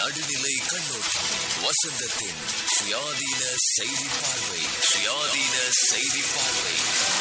நடுநிலை கண்ணோட்டம் வசந்தத்தின் சுயாதீன செய்தி பார்வை சுயாதீன செய்தி பார்வை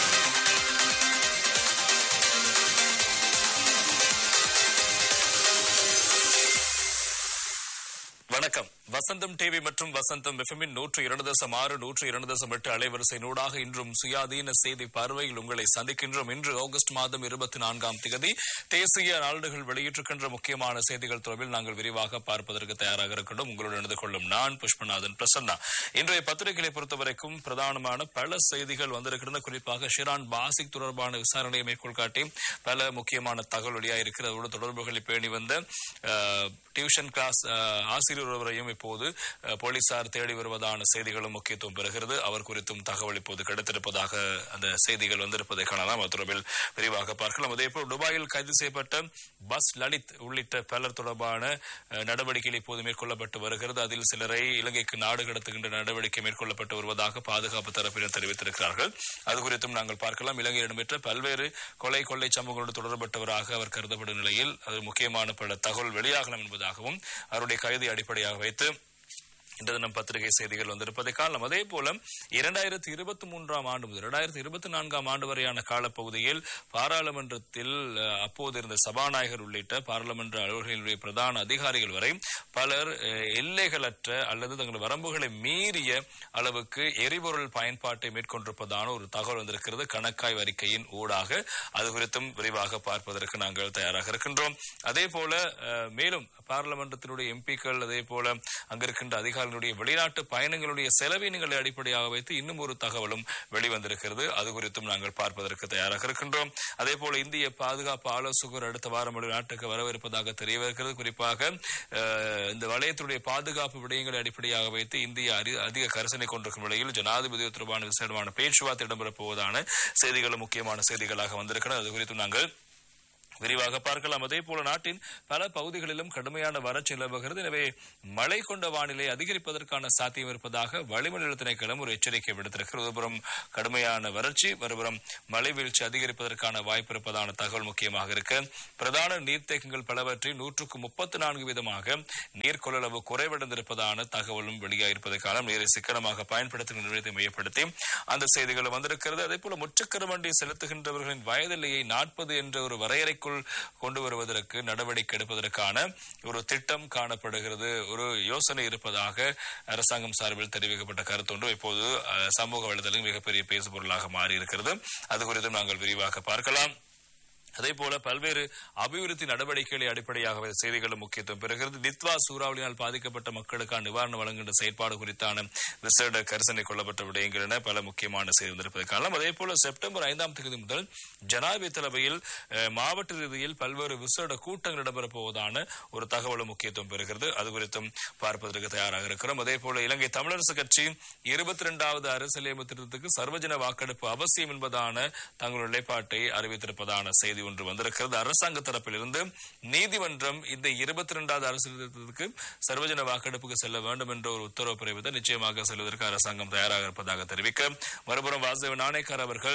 வணக்கம் வசந்தம் டிவி மற்றும் வசந்தம் எஃப்எம்மின் நூற்று இரண்டு தசம் ஆறு நூற்று இரண்டு தசம் எட்டு அலைவரிசை நூடாக இன்றும் சுயாதீன செய்தி பார்வையில் உங்களை சந்திக்கின்றோம் இன்று ஆகஸ்ட் மாதம் இருபத்தி நான்காம் தேதி தேசிய நாளிதழ்கள் வெளியிட்டிருக்கின்ற முக்கியமான செய்திகள் தொடர்பில் நாங்கள் விரிவாக பார்ப்பதற்கு தயாராக இருக்கின்றோம் உங்களோடு இணைந்து கொள்ளும் நான் புஷ்பநாதன் பிரசன்னா இன்றைய பத்திரிகைகளை பொறுத்தவரைக்கும் பிரதானமான பல செய்திகள் வந்திருக்கின்றன குறிப்பாக ஷிரான் பாசிக் தொடர்பான விசாரணையை மேற்கோள் காட்டி பல முக்கியமான தகவல் வெளியாக இருக்கிறது அதோடு தொடர்புகளை பேணி வந்த அஹ், டியூஷன் கிளாஸ் அஹ், ஆசிரியர் ஒருவரையும் இப்போது அஹ், போலீசார் தேடி வருவதான செய்திகளும் முக்கியத்துவம் பெறுகிறது அவர் குறித்தும் தகவல் இப்போது கிடைத்திருப்பதாக அந்த செய்திகள் வந்திருப்பதை காணலாம் அது தொடர்பில் விரிவாக பார்க்கலாம் அதேபோல் துபாயில் கைது செய்யப்பட்ட பஸ் லலித் உள்ளிட்ட பலர் தொடர்பான அஹ், நடவடிக்கைகள் இப்போது மேற்கொள்ளப்பட்டு வருகிறது அதில் சிலரை இலங்கைக்கு நாடு கடத்துகின்ற நடவடிக்கை மேற்கொள்ளப்பட்டு வருவதாக பாதுகாப்பு தரப்பினர் தெரிவித்திருக்கிறார்கள் அது குறித்தும் நாங்கள் பார்க்கலாம் இலங்கையில் இடம்பெற்ற பல்வேறு கொலை கொள்ளை சம்பவங்களோடு தொடர்பட்டவராக அவர் கருதப்படும் நிலையில் அது முக்கியமான பல தகவல் வெளியாகலாம் என்பதாகவும் அவருடைய கைதை அடிப்படையாக வைத்து இன்று தினம் பத்திரிகை செய்திகள் வந்திருப்பதை காணலாம் அதே போல இரண்டாயிரத்தி இருபத்தி மூன்றாம் ஆண்டு முதல் இரண்டாயிரத்தி இருபத்தி நான்காம் ஆண்டு வரையான காலப்பகுதியில் பாராளுமன்றத்தில் அஹ், அப்போது இருந்த சபாநாயகர் உள்ளிட்ட பாராளுமன்ற அலுவலர்களுடைய பிரதான அதிகாரிகள் வரை பலர் அஹ், எல்லைகளற்ற அல்லது தங்கள் வரம்புகளை மீறிய அளவுக்கு எரிபொருள் பயன்பாட்டை மேற்கொண்டிருப்பதான ஒரு தகவல் வந்திருக்கிறது கணக்காய்வு அறிக்கையின் ஊடாக அது குறித்தும் விரிவாக பார்ப்பதற்கு நாங்கள் தயாராக இருக்கின்றோம் அதே போல அஹ், மேலும் பாராளுமன்றத்தினுடைய எம்பிக்கள் அதே போல அங்கிருக்கின்ற அதிகாரிகளுடைய வெளிநாட்டு பயணங்களுடைய செலவினங்களை அடிப்படையாக வைத்து இன்னும் ஒரு தகவலும் வெளிவந்திருக்கிறது அது குறித்தும் நாங்கள் பார்ப்பதற்கு தயாராக இருக்கின்றோம் அதே போல இந்திய பாதுகாப்பு ஆலோசகர் அடுத்த வாரம் நாட்டுக்கு வரவிருப்பதாக தெரிய வருகிறது குறிப்பாக அஹ், இந்த வலயத்துடைய பாதுகாப்பு விடயங்களை அடிப்படையாக வைத்து இந்திய அரி- அதிக கரிசனை கொண்டிருக்கும் நிலையில் ஜனாதிபதி தொடர்பான விசேடமான பேச்சுவார்த்தை இடம்பெறப் போவதான செய்திகளும் முக்கியமான செய்திகளாக வந்திருக்கின்றன அது குறித்தும் நாங்கள் விரிவாக பார்க்கலாம் அதே போல நாட்டின் பல பகுதிகளிலும் கடுமையான வறட்சி நிலவுகிறது எனவே மழை கொண்ட வானிலை அதிகரிப்பதற்கான சாத்தியம் இருப்பதாக வளிமண்டல திணைக்களம் ஒரு எச்சரிக்கை விடுத்திருக்கிறது ஒருபுறம் கடுமையான வறட்சி மறுபுறம் மழை வீழ்ச்சி அதிகரிப்பதற்கான வாய்ப்பு இருப்பதான தகவல் முக்கியமாக இருக்கு பிரதான நீர்த்தேக்கங்கள் பலவற்றில் நூற்றுக்கு முப்பத்தி நான்கு வீதமாக நீர் கொள்ளளவு குறைவடைந்திருப்பதான தகவலும் வெளியாகிருப்பதை காலம் நீரை சிக்கனமாக பயன்படுத்துகின்ற நிலையத்தை மையப்படுத்தி அந்த செய்திகள் வந்திருக்கிறது அதே போல முச்சக்கர வண்டி செலுத்துகின்றவர்களின் வயதிலேயே நாற்பது என்ற ஒரு வரையறைக்குள் கொண்டு வருவதற்கு நடவடிக்கை எடுப்பதற்கான ஒரு திட்டம் காணப்படுகிறது ஒரு யோசனை இருப்பதாக அரசாங்கம் சார்பில் தெரிவிக்கப்பட்ட கருத்தொன்று இப்போது அஹ், சமூக வலைதளங்களில் மிகப்பெரிய பேசுபொருளாக மாறி இருக்கிறது அது குறித்தும் நாங்கள் விரிவாக பார்க்கலாம் அதே போல பல்வேறு அபிவிருத்தி நடவடிக்கைகளை அடிப்படையாக வைத்த செய்திகளும் முக்கியத்துவம் பெறுகிறது தித்வா சூறாவளியால் பாதிக்கப்பட்ட மக்களுக்கான நிவாரணம் வழங்குகின்ற செயற்பாடு குறித்தான விசேட கரிசனை கொள்ளப்பட்ட விடயங்கள் என பல முக்கியமான செய்தி வந்திருப்பதை காணலாம் அதே போல செப்டம்பர் ஐந்தாம் தேதி முதல் ஜனாதிபதி தலைமையில் அஹ், மாவட்ட ரீதியில் பல்வேறு விசேட கூட்டங்கள் இடம்பெறப் போவதான ஒரு தகவலும் முக்கியத்துவம் பெறுகிறது அது குறித்தும் பார்ப்பதற்கு தயாராக இருக்கிறோம் அதே போல இலங்கை தமிழரசு கட்சி இருபத்தி இரண்டாவது அரசியலமைப்பு திருத்தத்துக்கு சர்வஜன வாக்கெடுப்பு அவசியம் என்பதான தங்களுடைய நிலைப்பாட்டை அறிவித்திருப்பதான செய்தி ஒன்று வந்திருக்கிறது அரசாங்க தரப்பிலிருந்து நீதிமன்றம் இந்த இருபத்தி இரண்டாவது அரசியல் திருத்தத்துக்கு சர்வஜன வாக்கெடுப்புக்கு செல்ல வேண்டும் என்ற ஒரு உத்தரவு பிறப்பித்த நிச்சயமாக செல்வதற்கு அரசாங்கம் தயாராக இருப்பதாக தெரிவிக்க மறுபுறம் வாசுதேவ நாணயக்கார் அவர்கள்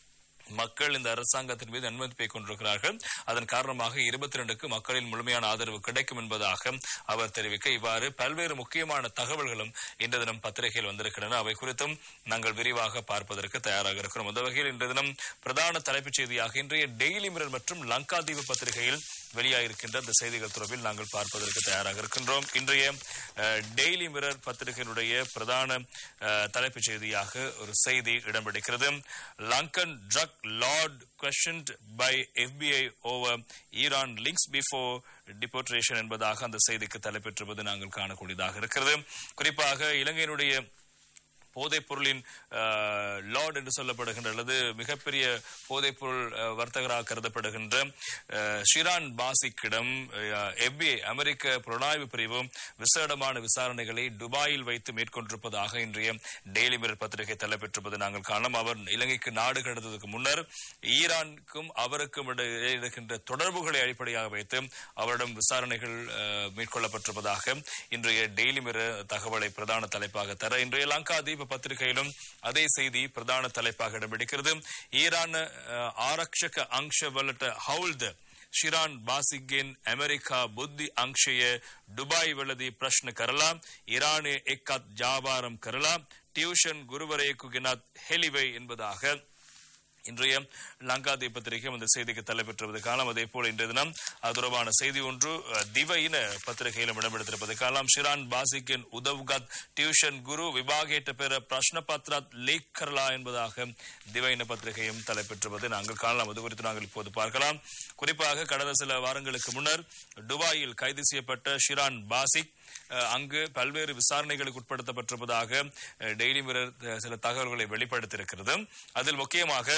மக்கள் இந்த அரசாங்கத்தின் மீது அனுமதிப்பை கொண்டிருக்கிறார்கள் அதன் காரணமாக இருபத்தி ரெண்டுக்கு மக்களின் முழுமையான ஆதரவு கிடைக்கும் என்பதாக அவர் தெரிவிக்க இவ்வாறு பல்வேறு முக்கியமான தகவல்களும் இன்று தினம் பத்திரிகையில் வந்திருக்கின்றன அவை குறித்தும் நாங்கள் விரிவாக பார்ப்பதற்கு தயாராக இருக்கிறோம் அந்த வகையில் இன்று தினம் பிரதான தலைப்புச் செய்தியாக இன்றைய டெய்லி மிரர் மற்றும் லங்காதீவு பத்திரிகையில் வெளியாகிருக்கின்ற இந்த செய்திகள் தொடர்பில் நாங்கள் பார்ப்பதற்கு தயாராக இருக்கின்றோம் இன்றைய அஹ், டெய்லி மிரர் பத்திரிகையினுடைய பிரதான அஹ், தலைப்புச் செய்தியாக ஒரு செய்தி இடம்பிடிக்கிறது Lankan drug lord questioned by FBI over Iran links before deportation என்பதாக அந்த செய்திக்கு தலைப்பெற்றுவது நாங்கள் காணக்கூடியதாக இருக்கிறது குறிப்பாக இலங்கையினுடைய போதைப் பொருளின் லார்ட் என்று சொல்லப்படுகின்ற அல்லது மிகப்பெரிய போதைப் பொருள் அஹ், வர்த்தகராக கருதப்படுகின்ற அஹ், ஷிரான் பாசிக்கிடம் எஃபிஐ அமெரிக்க புலனாய்வு பிரிவு விசேடமான விசாரணைகளை துபாயில் வைத்து மேற்கொண்டிருப்பதாக இன்றைய டெய்லி மிரர் பத்திரிகை தலைப்பெற்றிருப்பது நாங்கள் காணலாம் அவர் இலங்கைக்கு நாடு கடந்ததுக்கு முன்னர் ஈரானுக்கும் அவருக்கும் இடையே இருக்கின்ற தொடர்புகளை அடிப்படையாக வைத்து அவரிடம் விசாரணைகள் அஹ், மேற்கொள்ளப்பட்டிருப்பதாக இன்றைய டெய்லி மிரர் தகவலை பிரதான தலைப்பாக தர இன்றைய லங்கா தீப பத்திரிகையிலும் அதே செய்தி பிரதான தலைப்பாக இடம்பிடிக்கிறது ஈரான் அஹ், ஆரக்ஷக அங்ஷ வல்லட்ட ஹவுல்த ශිරාන් බාසික්ගෙන් ඇමරිකා බුද්ධි අංශය ඩුබයි වලදී ප්‍රශ්න කරලා ඊරානය එක්කත් ජාවාரம் කරලා டியூஷன் குருவரைக்கு ගෙනත් හෙලිවෙයි என்பதாக இன்றைய லங்காதி பத்திரிகை அந்த செய்திக்கு தலைப்பெற்றுவது காலம் அதே போல இன்றைய தினம் அது தொடர்பான செய்தி ஒன்று அஹ், திவையின பத்திரிகையில் இடம்பெடுத்திருப்பது காலம் ஷிரான் பாசிக்கின் உதவ்கத் டியூஷன் குரு விபாகேட்ட பெற பிரஷ்ன பத்ராத் லீக் கரலா என்பதாக திவையின பத்திரிகையும் தலைப்பெற்றுவது நாங்கள் காணலாம் அது குறித்து நாங்கள் இப்போது பார்க்கலாம் குறிப்பாக கடந்த சில வாரங்களுக்கு முன்னர் துபாயில் கைது செய்யப்பட்ட ஷிரான் பாசிக் அஹ், அங்கு பல்வேறு விசாரணைகளுக்கு உட்படுத்தப்பட்டிருப்பதாக அஹ், டெய்லி மிரர் அஹ், சில தகவல்களை வெளிப்படுத்தியிருக்கிறது அதில் முக்கியமாக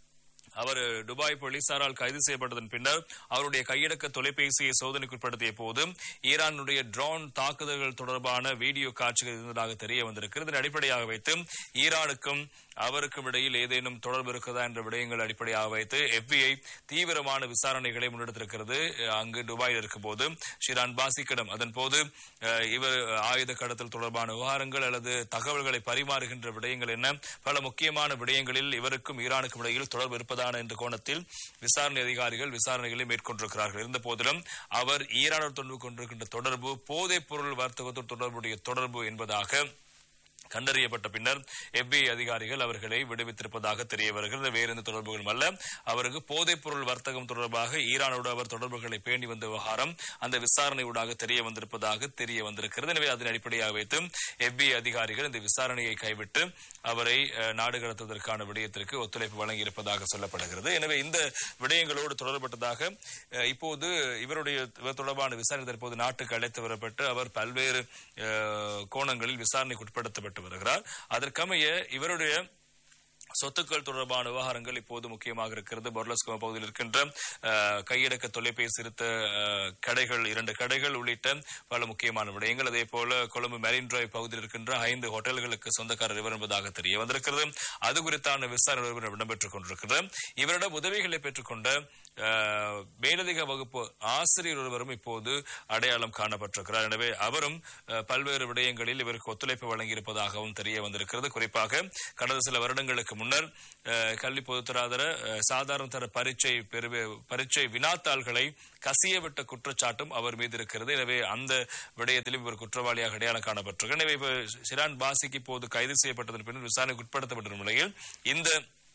அவர் துபாய் போலீசாரால் கைது செய்யப்பட்டதன் பின்னர் அவருடைய கையடக்க தொலைபேசியை சோதனைக்குட்படுத்திய போது ஈரானுடைய ட்ரோன் தாக்குதல்கள் தொடர்பான வீடியோ காட்சிகள் இருந்ததாக தெரிய வந்திருக்கிறது இதன் அடிப்படையாக வைத்து ஈரானுக்கும் அவருக்கும் இடையில் ஏதேனும் தொடர்பு இருக்கிறதா என்ற விடயங்கள் அடிப்படையாக வைத்து FBI தீவிரமான விசாரணைகளை முன்னெடுத்திருக்கிறது அஹ், அங்கு துபாயில் இருக்கும்போது ஷிரான் பாசிக்கிடம் அதன் போது அஹ், இவர் ஆயுத கடத்தல் தொடர்பான விவகாரங்கள் அல்லது தகவல்களை பரிமாறுகின்ற விடயங்கள் என்ன பல முக்கியமான விடயங்களில் இவருக்கும் ஈரானுக்கும் இடையில் தொடர்பு இருப்பதான என்ற கோணத்தில் விசாரணை அதிகாரிகள் விசாரணைகளை மேற்கொண்டிருக்கிறார்கள் இருந்த போதிலும் அவர் ஈரானோடு தொடர்பு கொண்டிருக்கின்ற தொடர்பு போதைப் பொருள் வர்த்தகத்தோடு தொடர்புடைய தொடர்பு என்பதாக கண்டறியப்பட்ட பின்னர் FBI அதிகாரிகள் அவர்களை விடுவித்திருப்பதாக தெரிய வருகிறது வேறு எந்த தொடர்புகளும் அல்ல அவருக்கு போதைப் பொருள் வர்த்தகம் தொடர்பாக ஈரானோடு அவர் தொடர்புகளை பேணி வந்த விவகாரம் அந்த விசாரணை ஊடாக தெரிய வந்திருப்பதாக தெரிய வந்திருக்கிறது எனவே அதன் அடிப்படையாக வைத்து FBI அதிகாரிகள் இந்த விசாரணையை கைவிட்டு அவரை அஹ், நாடு கடத்துவதற்கான விடயத்திற்கு ஒத்துழைப்பு வழங்கியிருப்பதாக சொல்லப்படுகிறது எனவே இந்த விடயங்களோடு தொடர்பட்டதாக அஹ், இப்போது இவருடைய இவர் தொடர்பான விசாரணை தற்போது நாட்டுக்கு அழைத்து வரப்பட்டு அவர் பல்வேறு அஹ், கோணங்களில் விசாரணைக்கு உட்படுத்தப்பட்டு வருகிறார் அதற்கமைய இவருடைய சொத்துக்கள் தொடர்பான விவகாரங்கள் இப்போது முக்கியமாக இருக்கிறது பொர்லஸ்கோம பகுதியில் இருக்கின்ற அஹ், கையடக்க தொலைபேசி இருத்த அஹ், கடைகள் இரண்டு கடைகள் உள்ளிட்ட பல முக்கியமான விடயங்கள் அதே போல கொழும்பு மெரின் டிரைவ் பகுதியில் இருக்கின்ற ஐந்து ஹோட்டல்களுக்கு சொந்தக்காரர் இவர் என்பதாக தெரிய வந்திருக்கிறது அது குறித்தான விசாரணை ஒருவர் இடம்பெற்றுக் கொண்டிருக்கிறது இவரிடம் உதவிகளை பெற்றுக்கொண்ட அஹ், மேலதிக வகுப்பு ஆசிரியர் ஒருவரும் இப்போது அடையாளம் காணப்பட்டிருக்கிறார் எனவே அவரும் அஹ், பல்வேறு விடயங்களில் இவருக்கு ஒத்துழைப்பு வழங்கியிருப்பதாகவும் தெரிய வந்திருக்கிறது குறிப்பாக கடந்த சில வருடங்களுக்கு முன்னர் அஹ், கல்வி பொதுத்தராதர அஹ், சாதாரண தர பரீட்சை பெறுவே பரீட்சை வினாத்தாள்களை கசியவிட்ட குற்றச்சாட்டும் அவர் மீது இருக்கிறது எனவே அந்த விடயத்திலும் இவர் குற்றவாளியாக அடையாளம் காணப்பட்டிருக்கிறார் எனவே இப்ப ஷிரான் பாசிக்கு இப்போது கைது செய்யப்பட்டதன் பின்னர் விசாரணைக்கு உட்படுத்தப்பட்ட நிலையில் இந்த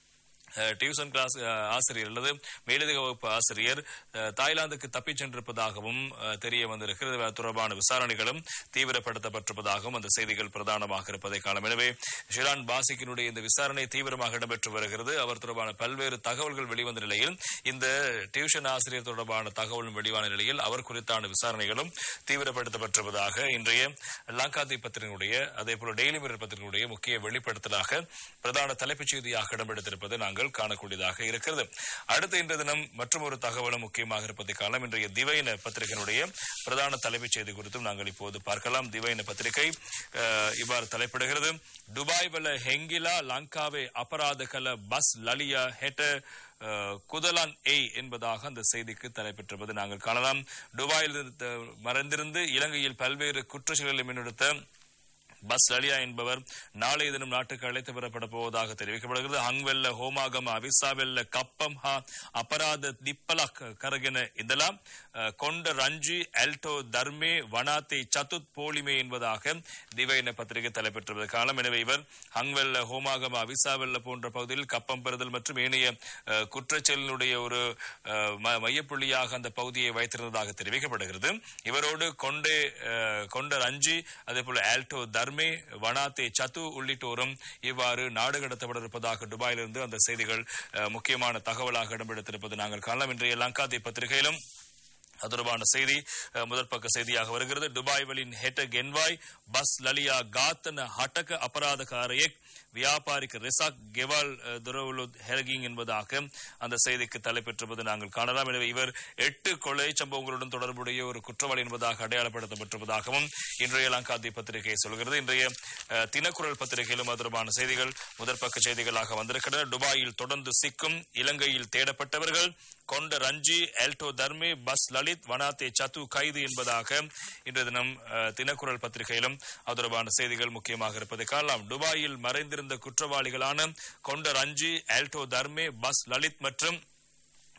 அஹ், டியூஷன் கிளாஸ் அஹ், ஆசிரியர் அல்லது மேலதிக வகுப்பு ஆசிரியர் அஹ், தாய்லாந்துக்கு தப்பிச் சென்றிருப்பதாகவும் அஹ், தெரிய வந்திருக்கிறது அது தொடர்பான விசாரணைகளும் தீவிரப்படுத்தப்பட்டிருப்பதாகவும் அந்த செய்திகள் பிரதானமாக இருப்பதை காணும் எனவே ஷிரான் பாசிக்கினுடைய இந்த விசாரணை தீவிரமாக இடம்பெற்று வருகிறது அவர் தொடர்பான பல்வேறு தகவல்கள் வெளிவந்த நிலையில் இந்த டியூஷன் ஆசிரியர் தொடர்பான தகவலும் வெளிவான நிலையில் அவர் குறித்தான விசாரணைகளும் தீவிரப்படுத்தப்பட்டிருப்பதாக இன்றைய லங்காதி பத்திரிகையுடைய அதே போல டெய்லி மிரர் பத்திரிகையுடைய முக்கிய வெளிப்படுத்தலாக பிரதான தலைப்புச் செய்தியாக இடம்பெடுத்திருப்பதை நாங்கள் காணக்கூடியதாக இருக்கிறது அடுத்த இன்றைய தினம் மற்றும் ஒரு தகவலும் முக்கியமாக இருப்பதை காலம் இன்றைய திவைன பத்திரிகையினுடைய பிரதான தலைப்புச் செய்தி குறித்தும் நாங்கள் இப்போது பார்க்கலாம் திவைன பத்திரிகை அஹ், இவ்வாறு தலைப்பிடுகிறது துபாய் வல ஹெங்கிலா லங்காவே அபராத கல பஸ் லலியா ஹெட்ட அஹ், குதலான் ஏய் என்பதாக அந்த செய்திக்கு தலைப்பெற்றிருப்பது நாங்கள் காணலாம் துபாயில் இருந்து, மறைந்திருந்து இலங்கையில் பல்வேறு குற்றச்செயல்களை முன்னெடுத்த பஸ் லலியா என்பவர் நாளைய தினம் நாட்டுக்கு அழைத்து வரப்பட போவதாக தெரிவிக்கப்படுகிறது ஹங்வெல்ல ஹோமாகம அவிசாவெல்ல கப்பம் ஹா அபராத திப்பலக் கரகென இதெல்லாம் அஹ், கொண்ட ரஞ்சி எல்டோ தர்மே வனாத்தை சத்துத் போலிமே என்பதாக திவைன பத்திரிகை தலைப்பெற்றது காலம் எனவே இவர் ஹங்வெல்ல ஹோமாகம அவிசாவெல்ல போன்ற பகுதியில் கப்பம் பெறுதல் மற்றும் ஏனைய அஹ், குற்றச்செயலினுடைய ஒரு அஹ், ம- மையப்புள்ளியாக அந்த பகுதியை வைத்திருந்ததாக தெரிவிக்கப்படுகிறது இவரோடு கொண்டே அஹ், கொண்ட ரஞ்சி அதே போல ஆல்டோ தர்மே வனாத்தே சத்து உள்ளிட்டோரும் இவ்வாறு நாடு கடத்தப்பட இருப்பதாக துபாயிலிருந்து அந்த செய்திகள் அஹ், முக்கியமான தகவலாக இடம்பெடுத்திருப்பது நாங்கள் காணலாம் இன்றைய லங்காதி பத்திரிகையிலும் அது தொடர்பான செய்தி அஹ், முதற் பக்க செய்தியாக வருகிறது துபாய் வலின் ஹெட்ட கென்வாய் பஸ் லலியா காத்தன ஹட்டக அபராதகாரையக் வியாபாரிக்கு ரிசாக் கெவால் அஹ், துரவுலு ஹெரகிங் என்பதாக அந்த செய்திக்கு தலைப்பெற்றிருப்பது நாங்கள் காணலாம் எனவே இவர் எட்டு கொலை சம்பவங்களுடன் தொடர்புடைய ஒரு குற்றவாளி என்பதாக அடையாளப்படுத்தப்பட்டிருப்பதாகவும் இன்றைய லங்காதி பத்திரிகை சொல்கிறது இன்றைய அஹ், தினக்குரல் பத்திரிகையிலும் அது தொடர்பான செய்திகள் முதற் பக்க செய்திகளாக வந்திருக்கின்றன துபாயில் தொடர்ந்து சிக்கும் இலங்கையில் தேடப்பட்டவர்கள் கொண்ட ரஞ்சி எல்டோ தர்மே பஸ் லலித் வனாத்தே சத்து கைது என்பதாக இன்றைய தினம் அஹ், தினக்குரல் பத்திரிகையிலும் அது தொடர்பான செய்திகள் முக்கியமாக இருப்பதை காணலாம் துபாயில் மறைந்திருந்த குற்றவாளிகளான கொண்ட ரஞ்சி எல்டோ தர்மே பஸ் லலித் மற்றும்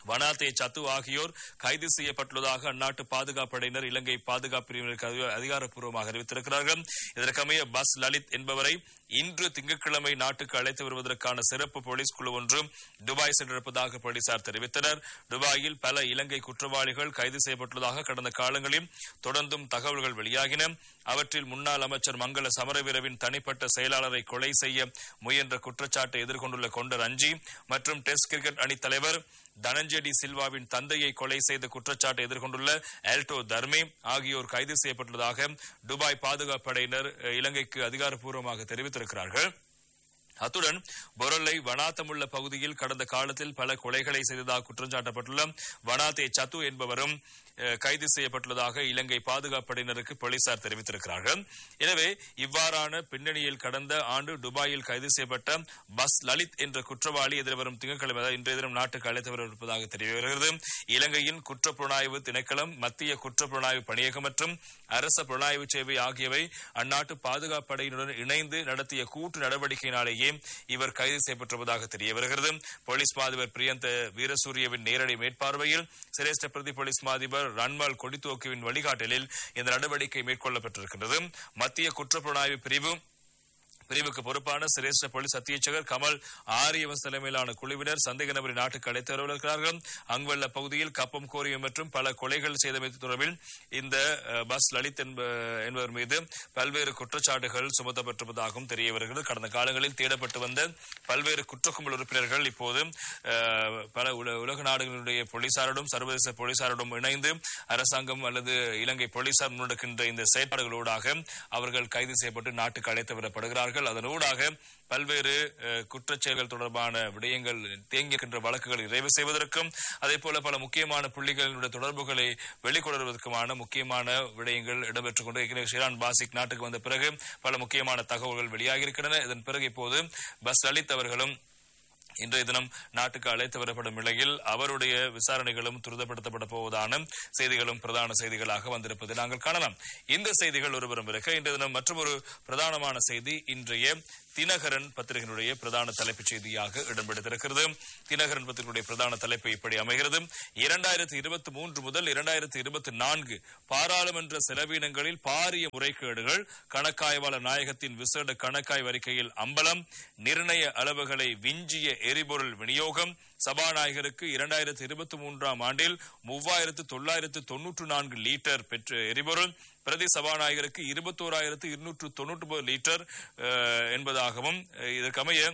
வனாத்தே சத்து ஆகியோர் கைது செய்யப்பட்டுள்ளதாக அந்நாட்டு பாதுகாப்பு படையினர் இலங்கை பாதுகாப்பு பிரிவினருக்கு அதிக- அதிகாரப்பூர்வமாக அறிவித்திருக்கிறார்கள் இதற்கமைய பஸ் லலித் என்பவரை இன்று திங்கட்கிழமை நாட்டுக்கு அழைத்து வருவதற்கான சிறப்பு போலீஸ் குழு ஒன்று துபாய் சென்றிருப்பதாக போலீசார் தெரிவித்தனர் துபாயில் பல இலங்கை குற்றவாளிகள் கைது செய்யப்பட்டுள்ளதாக கடந்த காலங்களில் தொடர்ந்தும் தகவல்கள் வெளியாகின அவற்றில் முன்னாள் அமைச்சர் மங்கள சமரவீரவின் தனிப்பட்ட செயலாளரை கொலை செய்ய முயன்ற குற்றச்சாட்டை எதிர்கொண்டுள்ள கொண்டர் அஞ்சி மற்றும் டெஸ்ட் கிரிக்கெட் அணி தலைவர் தனஞ்செடி சில்வாவின் தந்தையை கொலை செய்த குற்றச்சாட்டை எதிர்கொண்டுள்ள ஆல்டோ தர்மே ஆகியோர் கைது செய்யப்பட்டுள்ளதாக துபாய் பாதுகாப்பு படையினர் அஹ், இலங்கைக்கு அதிகாரப்பூர்வமாக தெரிவித்திருக்கிறார்கள் அத்துடன் பொருளை வனாத்தமுள்ள பகுதியில் கடந்த காலத்தில் பல கொலைகளை செய்ததாக குற்றம் சாட்டப்பட்டுள்ள வனாத்தே சத்து என்பவரும் அஹ், கைது செய்யப்பட்டுள்ளதாக இலங்கை பாதுகாப்பு படையினருக்கு போலீசார் தெரிவித்திருக்கிறார்கள் எனவே இவ்வாறான பின்னணியில் கடந்த ஆண்டு துபாயில் கைது செய்யப்பட்ட பஸ் லலித் என்ற குற்றவாளி எதிர்வரும் திங்கட்கிழமை அதாவது இன்றைய தினம் நாட்டுக்கு அழைத்து வரவிருப்பதாக தெரிய வருகிறது இலங்கையின் குற்றப்புலனாய்வு திணைக்களம் மத்திய குற்றப்புலனாய்வு பணியகம் மற்றும் அரச புலனாய்வு சேவை ஆகியவை அந்நாட்டு பாதுகாப்பு படையினருடன் இணைந்து நடத்திய கூட்டு நடவடிக்கையினாலேயே இவர் கைது செய்யப்பட்டிருப்பதாக தெரிய வருகிறது போலீஸ் மாதிபர் பிரியந்த வீரசூரியவின் நேரடி மேற்பார்வையில் சிரேஷ்ட பிரதி போலீஸ் மாதிபர் ரன்மல் கொடித்துவக்குவின் வழிகாட்டலில் இந்த நடவடிக்கை மேற்கொள்ளப்பட்டிருக்கின்றது மத்திய குற்றப்புலனாய்வு பிரிவு பிரிவுக்கு பொறுப்பான சிரேஷ்ட போலீஸ் அத்தியட்சகர் கமல் ஆரியவஸ் தலைமையிலான குழுவினர் சந்தேக நபரை நாட்டுக்கு அழைத்து வரவிருக்கிறார்கள் அங்குள்ள பகுதியில் கப்பம் கோரிய மற்றும் பல கொலைகள் செய்தமை தொடர்பில் இந்த அஹ், பஸ் லலித் என்ப- என்பவர் மீது பல்வேறு குற்றச்சாட்டுகள் சுமத்தப்பட்டிருப்பதாகவும் தெரிய வருகிறது கடந்த காலங்களில் தேடப்பட்டு வந்த பல்வேறு குற்றக்கும்பல் உறுப்பினர்கள் இப்போது அஹ், பல உல- உலக நாடுகளுடைய போலீசாரோடும் சர்வதேச போலீசாரோடும் இணைந்து அரசாங்கம் அல்லது இலங்கை போலீசார் முன்னெடுக்கின்ற இந்த செயற்பாடுகளூடாக அவர்கள் கைது செய்யப்பட்டு நாட்டுக்கு அழைத்து வரப்படுகிறார்கள் அதனூடாக பல்வேறு அஹ், குற்றச் செயல்கள் தொடர்பான விடயங்கள் தேங்கியிருக்கின்ற வழக்குகளை நிறைவு செய்வதற்கும் அதே போல பல முக்கியமான புள்ளிகளுடைய தொடர்புகளை வெளிக்கொணர்வதற்குமான முக்கியமான விடயங்கள் இடம்பெற்றுக் கொண்டு ஏற்கனவே ஷிரான் பாசிக் நாட்டுக்கு வந்த பிறகு பல முக்கியமான தகவல்கள் வெளியாகியிருக்கின்றன இதன் பிறகு இப்போது பஸ் லலித் அவர்களும் இன்றைய தினம் நாட்டுக்கு அழைத்து வரப்படும் நிலையில் அவருடைய விசாரணைகளும் துரிதப்படுத்தப்பட போவதான செய்திகளும் பிரதான செய்திகளாக வந்திருப்பதை நாங்கள் காணலாம் இந்த செய்திகள் ஒருபுறம் இருக்க இன்றைய தினம் மற்றொரு பிரதானமான செய்தி இன்றைய தினகரன் பத்திரிகையினுடைய பிரதான தலைப்புச் செய்தியாக இடம்பெடுத்திருக்கிறது தினகரன் பத்திரிகையுடைய பிரதான தலைப்பு இப்படி அமைகிறது இரண்டாயிரத்தி இருபத்தி மூன்று முதல் இரண்டாயிரத்தி இருபத்தி நான்கு பாராளுமன்ற செலவினங்களில் பாரிய முறைகேடுகள் கணக்காய்வாளர் நாயகத்தின் விசேட கணக்காய்வு அறிக்கையில் அம்பலம் நிர்ணய அளவுகளை விஞ்சிய எரிபொருள் விநியோகம் சபாநாயகருக்கு இரண்டாயிரத்தி இருபத்தி மூன்றாம் ஆண்டில் மூவாயிரத்து தொள்ளாயிரத்து தொன்னூற்று நான்கு லிட்டர் பெற்ற எரிபொருள் பிரதி சபாநாயகருக்கு இருபத்தோராயிரத்து இருநூற்று தொன்னூற்று ஒன்பது லிட்டர் அஹ், என்பதாகவும் அஹ், இதற்கமைய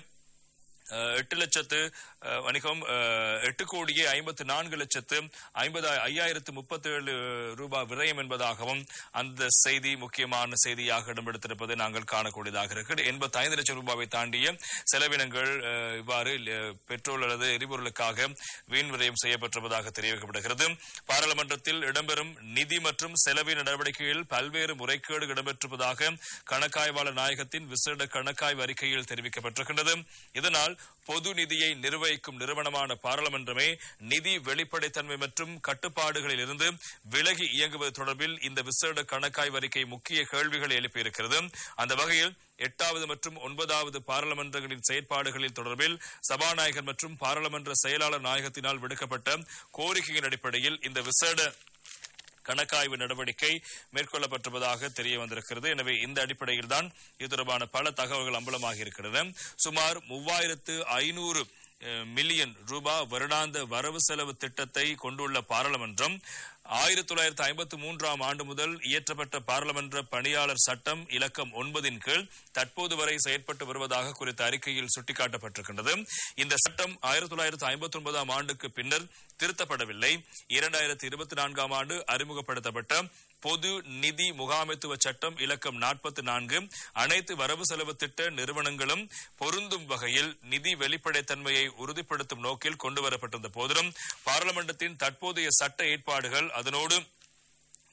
அஹ், எட்டு லட்சத்து அஹ், வணிகம் அஹ், எட்டு கோடியே ஐம்பத்து நான்கு லட்சத்து ஐம்பது ஐயாயிரத்து முப்பத்தி ஏழு ரூபாய் விரயம் என்பதாகவும் அந்த செய்தி முக்கியமான செய்தியாக இடம்பெடுத்திருப்பதை நாங்கள் காணக்கூடியதாக இருக்கிறது எண்பத்தி ஐந்து லட்சம் ரூபாவை தாண்டிய செலவினங்கள் அஹ், இவ்வாறு அஹ், பெட்ரோல் அல்லது எரிபொருளுக்காக வீண் விரயம் செய்யப்பட்டிருப்பதாக தெரிவிக்கப்படுகிறது பாராளுமன்றத்தில் இடம்பெறும் நிதி மற்றும் செலவின நடவடிக்கையில் பல்வேறு முறைகேடு இடம்பெற்றிருப்பதாக கணக்காய்வாளர் நாயகத்தின் விசேட கணக்காய்வு அறிக்கையில் தெரிவிக்கப்பட்டிருக்கின்றது இதனால் பொது நிதியை நிர்வகிக்கும் நிறுவனமான பாராளுமன்றமே நிதி வெளிப்படைத்தன்மை மற்றும் கட்டுப்பாடுகளில் இருந்து விலகி இயங்குவது தொடர்பில் இந்த விசேட கணக்காய்வு அறிக்கை முக்கிய கேள்விகளை எழுப்பியிருக்கிறது அந்த வகையில் எட்டாவது மற்றும் ஒன்பதாவது பாராளுமன்றங்களின் செயற்பாடுகளில் தொடர்பில் சபாநாயகர் மற்றும் பாராளுமன்ற செயலாளர் நாயகத்தினால் விடுக்கப்பட்ட கோரிக்கையின் அடிப்படையில் இந்த விசேட கணக்காய்வு நடவடிக்கை மேற்கொள்ளப்பட்டிருப்பதாக தெரிய வந்திருக்கிறது எனவே இந்த அடிப்படையில் தான் இது தொடர்பான பல தகவல்கள் அம்பலமாகி இருக்கிறது சுமார் மூவாயிரத்து ஐநூறு மில்லியன் ரூபாய் வருடாந்த வரவு செலவு திட்டத்தை கொண்டுள்ள பாராளுமன்றம் ஆயிரத்தி தொள்ளாயிரத்தி ஐம்பத்தி மூன்றாம் ஆண்டு முதல் இயற்றப்பட்ட பாராளுமன்ற பணியாளர் சட்டம் இலக்கம் ஒன்பதின் கீழ் தற்போது வரை செயற்பட்டு வருவதாக குறித்த அறிக்கையில் சுட்டிக்காட்டப்பட்டிருக்கின்றது இந்த சட்டம் ஆயிரத்தி தொள்ளாயிரத்தி ஐம்பத்தி ஒன்பதாம் ஆண்டுக்கு பின்னர் திருத்தப்படவில்லை இரண்டாயிரத்தி இருபத்தி நான்காம் ஆண்டு அறிமுகப்படுத்தப்பட்ட பொது நிதி முகாமைத்துவ சட்டம் இலக்கம் நாற்பத்தி நான்கு அனைத்து வரவு செலவு திட்ட நிறுவனங்களும் பொருந்தும் வகையில் நிதி வெளிப்படைத்தன்மையை உறுதிப்படுத்தும் நோக்கில் கொண்டுவரப்பட்டிருந்த போதிலும் பாராளுமன்றத்தின் தற்போதைய சட்ட ஏற்பாடுகள் அதனோடு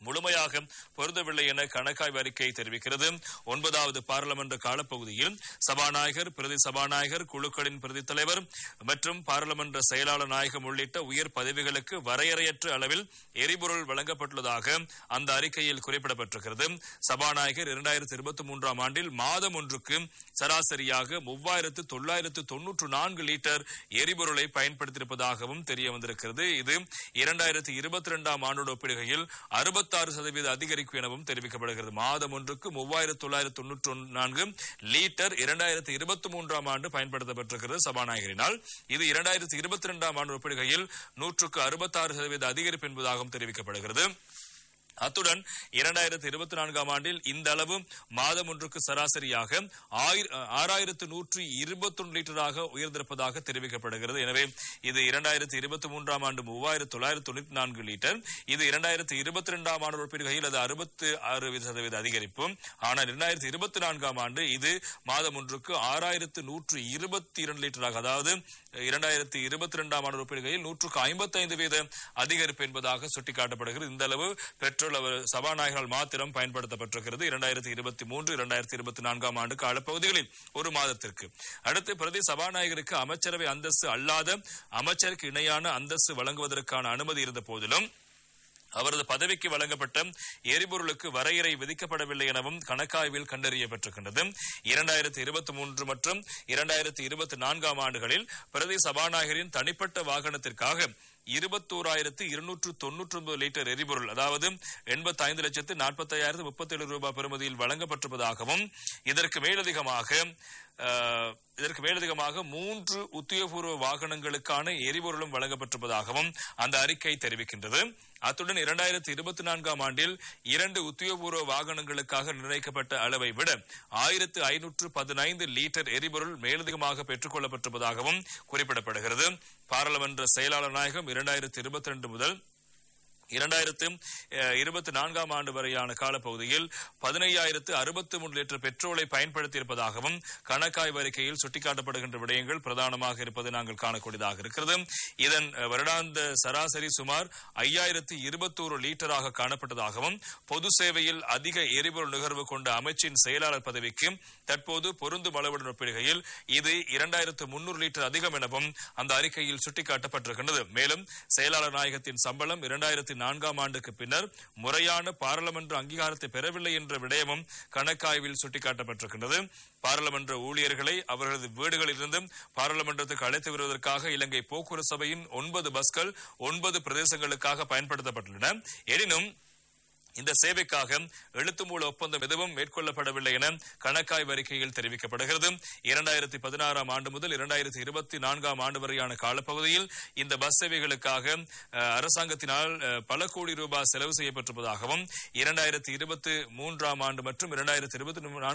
முழுமையாக பொருந்தவில்லை என கணக்காய்வு அறிக்கை தெரிவிக்கிறது ஒன்பதாவது பாராளுமன்ற காலப்பகுதியில் சபாநாயகர் பிரதி சபாநாயகர் குழுக்களின் பிரதி தலைவர் மற்றும் பாராளுமன்ற செயலாளர் நாயகம் உள்ளிட்ட உயர் பதவிகளுக்கு வரையறையற்ற அளவில் எரிபொருள் வழங்கப்பட்டுள்ளதாக அந்த அறிக்கையில் குறிப்பிடப்பட்டிருக்கிறது சபாநாயகர் இரண்டாயிரத்தி இருபத்தி மூன்றாம் ஆண்டில் மாதம் ஒன்றுக்கு சராசரியாக மூவாயிரத்து தொள்ளாயிரத்து தொன்னூற்று நான்கு லிட்டர் எரிபொருளை பயன்படுத்தியிருப்பதாகவும் தெரிய வந்திருக்கிறது இது இரண்டாயிரத்தி இருபத்தி இரண்டாம் ஆண்டோடு ஒப்பிடுகையில் அறுபத்தாறு சதவீத அதிகரிக்கும் எனவும் தெரிவிக்கப்படுகிறது மாதம் ஒன்றுக்கு மூவாயிரத்து தொள்ளாயிரத்து தொன்னூற்று நான்கு லீட்டர் இரண்டாயிரத்தி இருபத்தி மூன்றாம் ஆண்டு பயன்படுத்தப்பட்டிருக்கிறது சபாநாயகரினால் இது இரண்டாயிரத்தி இருபத்தி இரண்டாம் ஆண்டு ஒப்பிடுகையில் நூற்றுக்கு அறுபத்தாறு சதவீத அதிகரிப்பு என்பதாகவும் தெரிவிக்கப்படுகிறது அத்துடன் இரண்டாயிரத்தி இருபத்தி நான்காம் ஆண்டில் இந்த அளவு மாதம் ஒன்றுக்கு சராசரியாக ஆறாயிரத்து நூற்று இருபத்தொன்று லிட்டராக உயர்ந்திருப்பதாக தெரிவிக்கப்படுகிறது எனவே இது இரண்டாயிரத்தி இருபத்தி மூன்றாம் ஆண்டு மூவாயிரத்து தொள்ளாயிரத்து தொண்ணூற்றி நான்கு லிட்டர் இது இரண்டாயிரத்தி இருபத்தி இரண்டாம் ஆண்டு ஒப்பிடுகையில் அது அறுபத்து ஆறு சதவீத அதிகரிப்பு ஆனால் இரண்டாயிரத்தி இருபத்தி நான்காம் ஆண்டு இது மாதம் ஒன்றுக்கு ஆறாயிரத்து நூற்று இருபத்தி இரண்டு லிட்டராக அதாவது இரண்டாயிரத்தி இருபத்தி இரண்டாம் ஆண்டு ஒப்பிடுகையில் நூற்றுக்கு ஐம்பத்தைந்து வீத அதிகரிப்பு என்பதாக சுட்டிக்காட்டப்படுகிறது இந்த அளவு பெட்ரோல் அவர் சபாநாயகரால் மாத்திரம் பயன்படுத்தப்பட்டிருக்கிறது இரண்டாயிரத்தி இருபத்தி மூன்று இரண்டாயிரத்தி இருபத்தி நான்காம் ஆண்டு காலப்பகுதிகளில் ஒரு மாதத்திற்கு அடுத்து பிரதி சபாநாயகருக்கு அமைச்சரவை அந்தஸ்து அல்லாத அமைச்சருக்கு இணையான அந்தஸ்து வழங்குவதற்கான அனுமதி இருந்த போதிலும் அவரது பதவிக்கு வழங்கப்பட்ட எரிபொருளுக்கு வரையறை விதிக்கப்படவில்லை எனவும் கணக்காய்வில் கண்டறியப்பட்டிருக்கின்றது இரண்டாயிரத்தி இருபத்தி மூன்று மற்றும் இரண்டாயிரத்தி இருபத்தி நான்காம் ஆண்டுகளில் பிரதி சபாநாயகரின் தனிப்பட்ட வாகனத்திற்காக இருபத்தோராயிரத்து இருநூற்று தொன்னூற்றி ஒன்பது லிட்டர் எரிபொருள் அதாவது எண்பத்தி ஐந்து லட்சத்து நாற்பத்தி ஐயாயிரத்து முப்பத்தி ஏழு ரூபாய் பெறுமதியில் வழங்கப்பட்டிருப்பதாகவும் இதற்கு மேலதிகமாக இதற்கு மேலதிகமாக மூன்று உத்தியோகபூர்வ வாகனங்களுக்கான எரிபொருளும் வழங்கப்பட்டிருப்பதாகவும் அந்த அறிக்கை தெரிவிக்கின்றது அத்துடன் இரண்டாயிரத்தி இருபத்தி நான்காம் ஆண்டில் இரண்டு உத்தியோகபூர்வ வாகனங்களுக்காக நிர்ணயிக்கப்பட்ட அளவை விட ஆயிரத்து ஐநூற்று பதினைந்து லீட்டர் எரிபொருள் மேலதிகமாக பெற்றுக் கொள்ளப்பட்டிருப்பதாகவும் குறிப்பிடப்படுகிறது பாராளுமன்ற செயலாளர் நாயகம் இரண்டாயிரத்தி இருபத்தி ரெண்டு முதல் இரண்டாயிரத்து இருபத்தி நான்காம் ஆண்டு வரையான காலப்பகுதியில் பதினையாயிரத்து அறுபத்தி மூன்று லிட்டர் பெட்ரோலை பயன்படுத்தியிருப்பதாகவும் கணக்காய்வு அறிக்கையில் சுட்டிக்காட்டப்படுகின்ற விடயங்கள் பிரதானமாக இருப்பதை நாங்கள் காணக்கூடியதாக இருக்கிறது இதன் வருடாந்த சராசரி சுமார் ஐயாயிரத்து இருபத்தோரு லீட்டராக காணப்பட்டதாகவும் பொது சேவையில் அதிக எரிபொருள் நுகர்வு கொண்ட அமைச்சின் செயலாளர் பதவிக்கு தற்போது பொருந்தும் அளவுடன் ஒப்பிடுகையில் இது இரண்டாயிரத்து முன்னூறு லிட்டர் அதிகம் எனவும் அந்த அறிக்கையில் சுட்டிக்காட்டப்பட்டிருக்கின்றது மேலும் செயலாளர் நாயகத்தின் சம்பளம் இரண்டாயிரத்தி நான்காம் ஆண்டுக்கு பின்னர் முறையான பாராளுமன்ற அங்கீகாரத்தை பெறவில்லை என்ற விடயமும் கணக்காய்வில் சுட்டிக்காட்டப்பட்டிருக்கின்றது பாராளுமன்ற ஊழியர்களை அவர்களது வீடுகளிலிருந்தும் பாராளுமன்றத்துக்கு அழைத்து வருவதற்காக இலங்கை போக்குவரத்து சபையின் ஒன்பது பஸ்கள் ஒன்பது பிரதேசங்களுக்காக பயன்படுத்தப்பட்டுள்ளன எனினும் இந்த சேவைக்காக எழுத்து மூல ஒப்பந்தம் எதுவும் மேற்கொள்ளப்படவில்லை என கணக்காய்வு அறிக்கையில் தெரிவிக்கப்படுகிறது இரண்டாயிரத்தி பதினாறாம் ஆண்டு முதல் இரண்டாயிரத்தி இருபத்தி நான்காம் ஆண்டு வரையான காலப்பகுதியில் இந்த பஸ் சேவைகளுக்காக அரசாங்கத்தினால் பல கோடி ரூபாய் செலவு செய்யப்பட்டிருப்பதாகவும் இரண்டாயிரத்தி இருபத்தி மூன்றாம் ஆண்டு மற்றும் இரண்டாயிரத்தி இருபத்தி